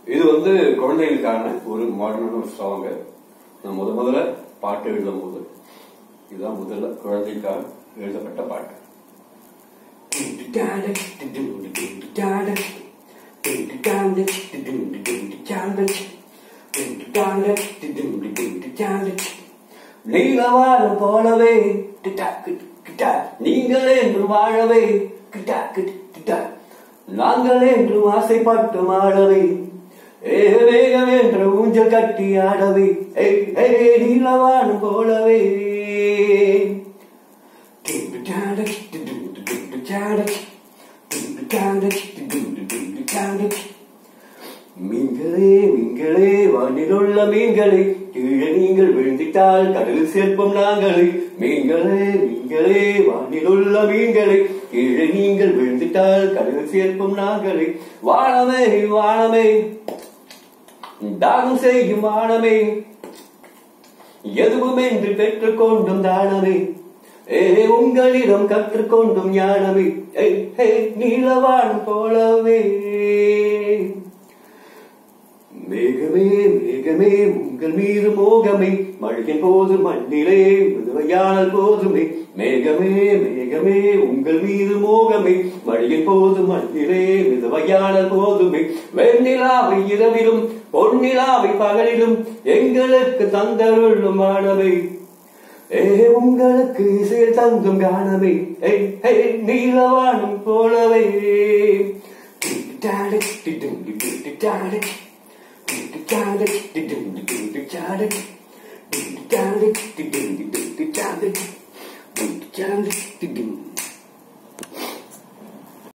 இது வந்து குழந்தைகளுக்கான ஒரு மாடர்னான ஒரு சாங் நான் முத முதல்ல பாட்டு எழுதும் போது இதுதான் முதல்ல குழந்தைக்காக எழுதப்பட்ட பாட்டு நீலவாரம் போலவே டிட்டா, கிட், கிட்டா, நீங்கள் என்று வாழவே கிட்டா, கிட், கிட்டா. நாங்கள் என்று ஆசைப்பட்டு ஆடவே ஏ வேகம் என்ற ஊஞ்சல் கட்டி ஆடவே ஏய், ஏய், நீலவானம் போலவே மீன்களே மீன்களே வானிலுள்ள மீன்களே கீழே நீங்கள் விழுந்திட்டால் கடலில் சேர்ப்போம் நாங்களே மீன்களே மீன்களே வானிலுள்ள மீன்களே கீழே நீங்கள் விழுந்திட்டால் கடலில் சேர்ப்போம் நாங்களே வானமே வானமே தானம் செய்யும் வானமே எதுவும் என்று பெற்றுக்கொண்டும் தானமே ஏ உங்களிடம் கற்றுக்கொண்டும் ஞானமே ஏய், ஹே, நீலவான் போலவே மேகமே மேகமே உங்கள் மீது மோகமே மழையின் போது மண்ணிலே விதவையானல் போதுமே மேகமே மேகமே உங்கள் மீது மோகமே மழையின் போது மண்ணிலே விதவையானல் போதுமே வெண்ணிலாவை இரவிலும் பொன்னிலாவை பகலிலும் எங்களுக்கு தந்தருளும் மாணவை ஏ உங்களுக்கு இசையில் தங்கும் காணவே ஏய், ஏய், நீலவானம் போலவே டிட்டாடே, டிடும், டிடும், டிட்டாடே. டிட்டாடே, டிடும், டிடும், டிட்டாடே. டிட்டாடே, டிடும், டிடும், டிட்டாடே. டிட்டாடே, டிடும்.